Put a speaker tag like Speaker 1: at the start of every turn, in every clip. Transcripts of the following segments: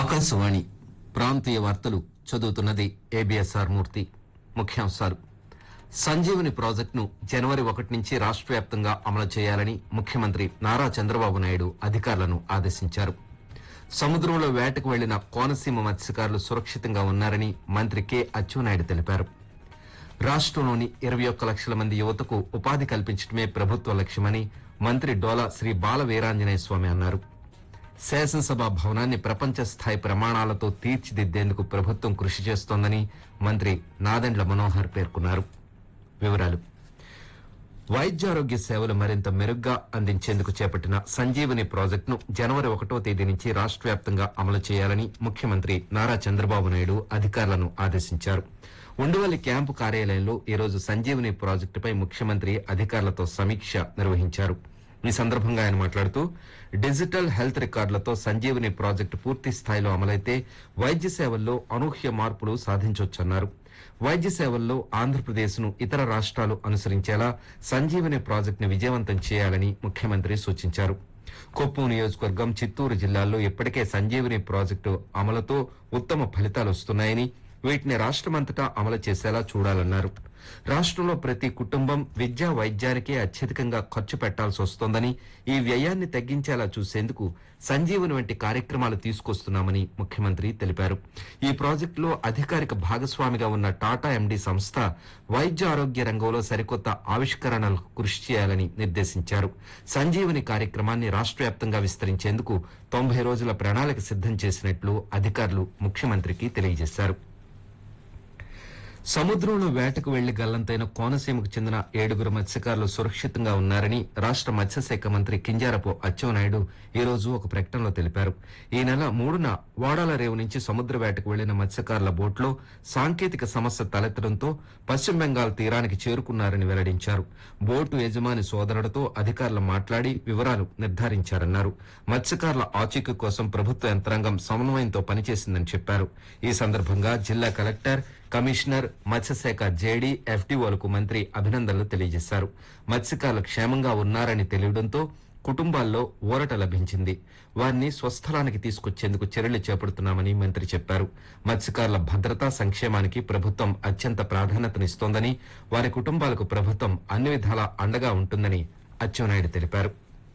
Speaker 1: ఆకాశవాణి ప్రాంతీయ వార్తలు చదువుతున్నది ఏబిఎస్ఆర్ మూర్తి ముఖ్యాంశాలు సంజీవని ప్రాజెక్టును జనవరి ఒకటి నుంచి రాష్ట్ర వ్యాప్తంగా అమలు చేయాలని ముఖ్యమంత్రి నారా చంద్రబాబు నాయుడు అధికారులను ఆదేశించారు సముద్రంలో వేటకు వెళ్లిన కోనసీమ మత్స్యకారులు సురక్షితంగా ఉన్నారని మంత్రి కె అచ్చెన్నాయుడు తెలిపారు రాష్ట్రంలోని ఇరవై ఒక్క లక్షల మంది యువతకు ఉపాధి కల్పించడమే ప్రభుత్వ లక్ష్యమని మంత్రి డోలా శ్రీ బాల వీరాంజనేయ స్వామి అన్నారు శాసనసభ భవనాన్ని ప్రపంచ స్థాయి ప్రమాణాలతో తీర్చిదిద్దేందుకు ప్రభుత్వం కృషి చేస్తోందని మంత్రి నాదెండ్ల మనోహర్ పేర్కొన్నారు వివరాలు వైద్యారోగ్య సేవలు మరింత మెరుగ్గా అందించేందుకు చేపట్టిన సంజీవని ప్రాజెక్టును జనవరి ఒకటో తేదీ నుంచి రాష్ట్ర వ్యాప్తంగా అమలు చేయాలని ముఖ్యమంత్రి నారా చంద్రబాబు నాయుడు అధికారులను ఆదేశించారు ఉండవల్లి క్యాంపు కార్యాలయంలో ఈరోజు సంజీవని ప్రాజెక్టుపై ముఖ్యమంత్రి అధికారులతో సమీక్ష నిర్వహించారు ఈ సందర్భంగా ఆయన మాట్లాడుతూ డిజిటల్ హెల్త్ రికార్డులతో సంజీవని ప్రాజెక్టు పూర్తి స్థాయిలో అమలైతే వైద్య సేవల్లో అనూహ్య మార్పులు సాధించవచ్చన్నారు వైద్య సేవల్లో ఆంధ్రప్రదేశ్ ను ఇతర రాష్ట్రాలు అనుసరించేలా సంజీవని ప్రాజెక్టును విజయవంతం చేయాలని ముఖ్యమంత్రి సూచించారు కొప్పు నియోజకవర్గం చిత్తూరు జిల్లాల్లో ఇప్పటికే సంజీవని ప్రాజెక్టు అమలుతో ఉత్తమ ఫలితాలు వస్తున్నాయని వీటిని రాష్ట్రమంతటా అమలు చేసేలా చూడాలన్నారు రాష్ట్రంలో ప్రతి కుటుంబం విద్యా వైద్యానికే అత్యధికంగా ఖర్చు పెట్టాల్సి వస్తోందని ఈ వ్యయాన్ని తగ్గించేలా చూసేందుకు సంజీవని వంటి కార్యక్రమాలు తీసుకొస్తున్నామని ముఖ్యమంత్రి తెలిపారు ఈ ప్రాజెక్టులో అధికారిక భాగస్వామిగా ఉన్న టాటా ఎండీ సంస్థ వైద్య ఆరోగ్య రంగంలో సరికొత్త ఆవిష్కరణలకు కృషి చేయాలని నిర్దేశించారు సంజీవని కార్యక్రమాన్ని రాష్ట్ర వ్యాప్తంగా విస్తరించేందుకు తొంభై రోజుల ప్రణాళిక సిద్దం చేసినట్లు అధికారులు ముఖ్యమంత్రికి తెలియజేశారు సముద్రంలో వేటకు వెళ్లి గల్లంతైన కోనసీమకు చెందిన ఏడుగురు మత్స్యకారులు సురక్షితంగా ఉన్నారని రాష్ట్ర మత్స్యశాఖ మంత్రి కింజారపు అచ్చెన్నాయుడు ఈ రోజు ఒక ప్రకటనలో తెలిపారు ఈ నెల మూడున వాడాల రేవు నుంచి సముద్ర వేటకు వెళ్లిన మత్స్యకారుల బోట్లో సాంకేతిక సమస్య తలెత్తడంతో పశ్చిమ బెంగాల్ తీరానికి చేరుకున్నారని వెల్లడించారు బోటు యజమాని సోదరుడితో అధికారులు మాట్లాడి వివరాలు నిర్ధారించారన్నారు మత్స్యకారుల ఆచూకీ కోసం ప్రభుత్వ యంత్రాంగం సమన్వయంతో పనిచేసిందని చెప్పారు ఈ సందర్భంగా జిల్లా కలెక్టర్ కమిషనర్ మత్స్యశాఖ జేడీ ఎఫ్డీఓలకు మంత్రి అభినందనలు తెలియజేశారు మత్స్యకారులు క్షేమంగా ఉన్నారని తెలియడంతో కుటుంబాల్లో ఊరట లభించింది వారిని స్వస్థలానికి తీసుకొచ్చేందుకు చర్యలు చేపడుతున్నామని మంత్రి చెప్పారు మత్స్యకారుల భద్రత సంక్షేమానికి ప్రభుత్వం అత్యంత ప్రాధాన్యతనిస్తోందని వారి కుటుంబాలకు ప్రభుత్వం అన్ని విధాలా అండగా ఉంటుందని అచ్చెన్నాయుడు తెలిపారు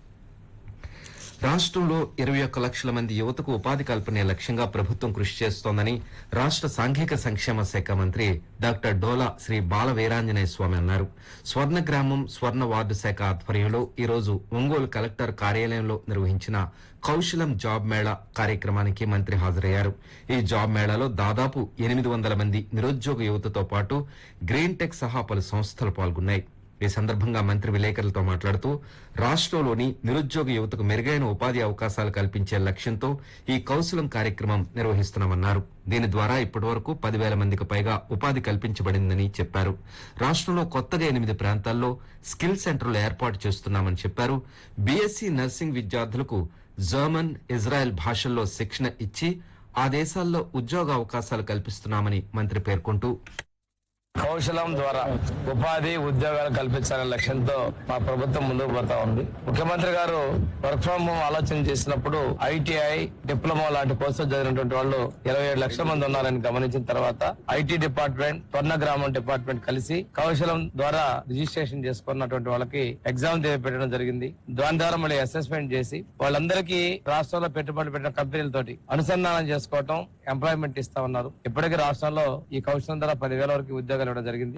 Speaker 1: రాష్ట్రంలో ఇరవై ఒక్క లక్షల మంది యువతకు ఉపాధి కల్పనే లక్ష్యంగా ప్రభుత్వం కృషి చేస్తోందని రాష్ట్ర సాంఘిక సంక్షేమ శాఖ మంత్రి డాక్టర్ డోలా శ్రీ బాల వీరాంజనేయ స్వామి అన్నారు స్వర్ణ గ్రామం స్వర్ణ వార్డు శాఖ ఆధ్వర్యంలో ఈ రోజు ఒంగోలు కలెక్టర్ కార్యాలయంలో నిర్వహించిన కౌశలం జాబ్ మేళా కార్యక్రమానికి మంత్రి హాజరయ్యారు ఈ జాబ్ మేళాలో దాదాపు ఎనిమిది వందల మంది నిరుద్యోగ యువతతో పాటు గ్రీన్ టెక్ సహా పలు సంస్థలు పాల్గొన్నాయి ఈ సందర్భంగా మంత్రి విలేకరులతో మాట్లాడుతూ రాష్ట్రంలోని నిరుద్యోగ యువతకు మెరుగైన ఉపాధి అవకాశాలు కల్పించే లక్ష్యంతో ఈ కౌశలం కార్యక్రమం నిర్వహిస్తున్నామన్నారు దీని ద్వారా ఇప్పటివరకు పదివేల మందికి పైగా ఉపాధి కల్పించబడిందని చెప్పారు రాష్ట్రంలో కొత్తగా ఎనిమిది ప్రాంతాల్లో స్కిల్ సెంటర్లు ఏర్పాటు చేస్తున్నామని చెప్పారు బీఎస్సీ నర్సింగ్ విద్యార్థులకు జర్మన్ ఇజ్రాయెల్ భాషల్లో శిక్షణ ఇచ్చి ఆ దేశాల్లో ఉద్యోగ అవకాశాలు కల్పిస్తున్నామని మంత్రి పేర్కొంటూ
Speaker 2: కౌశలం ద్వారా ఉపాధి ఉద్యోగాలు కల్పించాలనే లక్ష్యంతో మా ప్రభుత్వం ముందుకు పోతా ఉంది ముఖ్యమంత్రి గారు వర్క్ ఫ్రం హోమ్ ఆలోచన చేసినప్పుడు ఐటీఐ డిప్లొమా లాంటి కోర్సులు చదివినటువంటి వాళ్ళు ఇరవై ఏడు లక్షల మంది ఉన్నారని గమనించిన తర్వాత ఐటీ డిపార్ట్మెంట్ స్వర్ణ గ్రామం డిపార్ట్మెంట్ కలిసి కౌశలం ద్వారా రిజిస్ట్రేషన్ చేసుకున్నటువంటి వాళ్ళకి ఎగ్జామ్ పెట్టడం జరిగింది దాని ద్వారా మళ్ళీ అసెస్మెంట్ చేసి వాళ్ళందరికీ రాష్ట్రంలో పెట్టుబడి పెట్టిన కంపెనీలతోటి అనుసంధానం చేసుకోవటం ఎంప్లాయ్మెంట్ ఇస్తా ఉన్నారు ఇప్పటికీ రాష్ట్రంలో ఈ కౌశలం ద్వారా పదివేల వరకు ఉద్యోగాలు ఇవ్వడం జరిగింది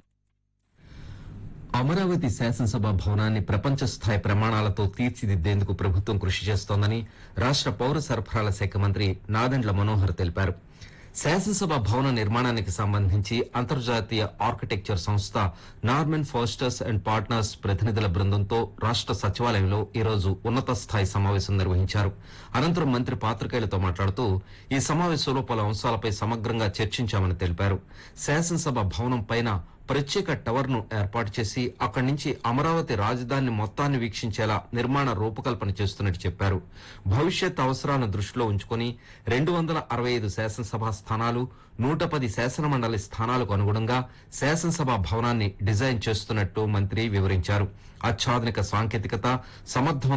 Speaker 1: అమరావతి శాసనసభ భవనాన్ని ప్రపంచ స్థాయి ప్రమాణాలతో తీర్చిదిద్దేందుకు ప్రభుత్వం కృషి చేస్తోందని రాష్ట్ర పౌర సరఫరాల శాఖ మంత్రి నాదెండ్ల మనోహర్ తెలిపారు శాసనసభ భవన నిర్మాణానికి సంబంధించి అంతర్జాతీయ ఆర్కిటెక్చర్ సంస్థ నార్మన్ ఫోస్టర్స్ అండ్ పార్ట్నర్స్ ప్రతినిధుల బృందంతో రాష్ట్ర సచివాలయంలో ఈ రోజు ఉన్నత స్థాయి సమావేశం నిర్వహించారు అనంతరం మంత్రి పాత్రికేయులతో మాట్లాడుతూ ఈ సమావేశంలో పలు అంశాలపై సమగ్రంగా చర్చించామని తెలిపారు శాసనసభ భవనం పైన ప్రత్యేక టవర్ ను ఏర్పాటు చేసి అక్కడి నుంచి అమరావతి రాజధాని మొత్తాన్ని వీక్షించేలా నిర్మాణ రూపకల్పన చేస్తున్నట్టు చెప్పారు భవిష్యత్ అవసరాలను దృష్టిలో ఉంచుకొని రెండు వందల అరవై ఐదు శాసనసభ స్థానాలు నూట పది శాసనమండలి స్థానాలకు అనుగుణంగా శాసనసభ భవనాన్ని డిజైన్ చేస్తున్నట్టు మంత్రి వివరించారు అత్యాధునిక సాంకేతికత సమర్థవంతమైన